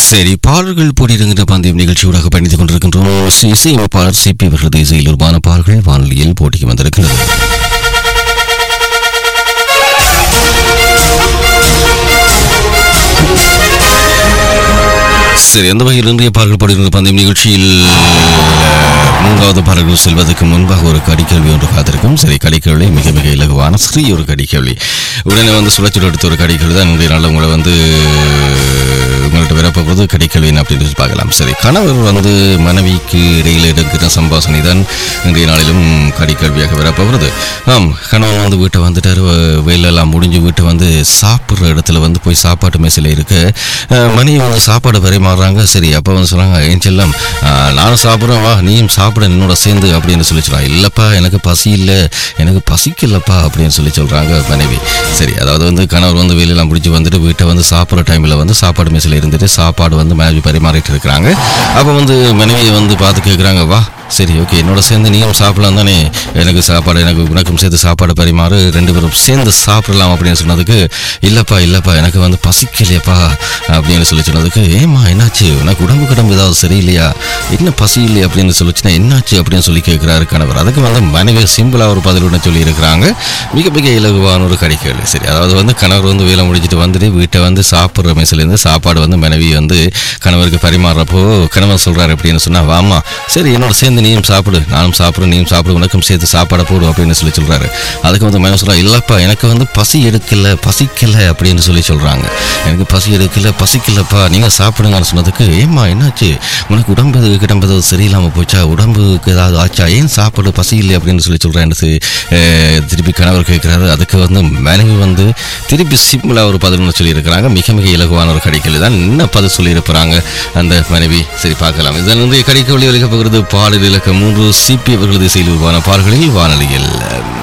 சரி பாடல்கள் போட்டியிடுகின்ற பந்தயம் நிகழ்ச்சியூடாக பயணித்துக் கொண்டிருக்கின்றோம் சி- இசையமைப்பாளர் சிபி அவர்களது இசையில் உருவான பாடல்கள் வானொலியில் போட்டிக்கு வந்திருக்கிறது சரி அந்த வகையில் இன்றைய பாடல்கள் போடுகின்ற பந்தயம் நிகழ்ச்சியில் மூன்றாவது பாடல்கள் செல்வதற்கு முன்பாக ஒரு கடிக்கேள்வி ஒன்று காத்திருக்கும் சரி கடிக்கேள்வி மிக மிக இலகுவான ஸ்ரீ ஒரு கடிக்கேள்வி உடனே வந்து சுழற்சி எடுத்த ஒரு கடிக்கேள்வி தான் இன்றைய நாளில் உங்களை வந்து உங்கள்கிட்ட வரப்போகிறது கடிக்கேள்வி அப்படின்னு சொல்லி பார்க்கலாம் சரி கணவர் வந்து மனைவிக்கு இடையில் இருக்கிற சம்பாஷணை தான் இன்றைய நாளிலும் கடிக்கேள்வியாக வரப்போகிறது ஆம் கணவன் வந்து வீட்டை வந்துட்டார் வ- வேலையெல்லாம் முடிஞ்சு வீட்டை வந்து சாப்பிட்ற இடத்துல வந்து போய் சாப்பாட்டு மேசையில் இருக்க அஹ், மனைவி வந்து சாப்பாடு பரிமாறுறாங்க சரி அப்போ வந்து சொல்கிறாங்க என் செல்லம் அஹ், நானும் சாப்பிட்றேன் வா நீயும் சாப்பிட என்னோட சேர்ந்து அப்படின்னு சொல்லி சொல்கிறாங்க இல்லைப்பா எனக்கு பசி இல்லை எனக்கு பசிக்கலப்பா அப்படின்னு சொல்லி சொல்கிறாங்க மனைவி சரி அதாவது வந்து கணவர் வந்து வேலையெல்லாம் முடிச்சு வந்துட்டு வீட்டை வந்து சாப்பிட்ற டைமில் வந்து சாப்பாடு மேசையில் இருந்துட்டு சாப்பாடு வந்து மனைவி பரிமாறிட்டு இருக்கிறாங்க அப்போ வந்து மனைவியை வந்து பார்த்து கேட்குறாங்க வா சரி ஓகே என்னோட சேர்ந்து நீயும் சாப்பிடலாம் தானே எனக்கு சாப்பாடு எனக்கு உனக்கும் சேர்த்து சாப்பாடு பரிமாறு ரெண்டு பேரும் சேர்ந்து சாப்பிடலாம் அப்படின்னு சொன்னதுக்கு இல்லைப்பா இல்லைப்பா எனக்கு வந்து பசிக்கலையப்பா அப்படின்னு சொல்லி சொன்னதுக்கு ஏம்மா என்னாச்சு உனக்கு உடம்பு கிடம்பு ஏதாவது சரியில்லையா என்ன பசி இல்லை அப்படின்னு சொல்லிச்சுன்னா என்னாச்சு அப்படின்னு சொல்லி கேட்குறாரு கணவர் அதுக்கு வந்து மனைவி சிம்பிளாக ஒரு பதில் ஒன்று சொல்லி இருக்கிறாங்க மிக மிக இலகுவான ஒரு கடிக்கல் சரி அதாவது வந்து கணவர் வந்து வேலை முடிச்சிட்டு வந்துட்டு வீட்டை வந்து சாப்பிட்ற மெஸ்லேருந்து சாப்பாடு வந்து மனைவி வந்து கணவருக்கு பரிமாறுறப்போ கணவர் சொல்கிறாரு அப்படின்னு சொன்னா வாமா சரி என்னோட சேர்ந்து நீயும் சாப்பிடு நானும் சாப்பிடு நீயும் சாப்பிடு உனக்கும் சேர்த்து சாப்பாடை போடு அப்படின்னு சொல்லி சொல்கிறாரு அதுக்கு வந்து மனைவி சொல்கிறா இல்லைப்பா எனக்கு வந்து பசி எடுக்கல பசிக்கல அப்படின்னு சொல்லி சொல்கிறாங்க எனக்கு பசி எடுக்கல பசிக்கலப்பா நீங்கள் சாப்பிடுங்கன்னு சொன்னதுக்கு ஏம்மா என்னாச்சு உனக்கு உடம்பு கிடம்பு ஏதாவது சரியில்லாமல் போச்சா உடம்புக்கு ஏதாவது ஆச்சா ஏன் சாப்பாடு பசி இல்லை அப்படின்னு சொல்லி சொல்கிறேன் திருப்பி கணவர் கேட்குறாரு அதுக்கு வந்து மனைவி வந்து திருப்பி சிம்பிளாக ஒரு பதில் ஒன்று சொல்லியிருக்கிறாங்க மிக மிக இலகுவான ஒரு கடிக்கல் தான் என்ன பதில் சொல்லியிருக்கிறாங்க அந்த மனைவி சரி பார்க்கலாம் இதன் வந்து கடிக்க ஒளி ஒலிக்கப் போகிறது பாடல் இலக்கம் மூன்று சிபி அவர்களது இசையில் உருவான பாடல்களில் வானொலியில்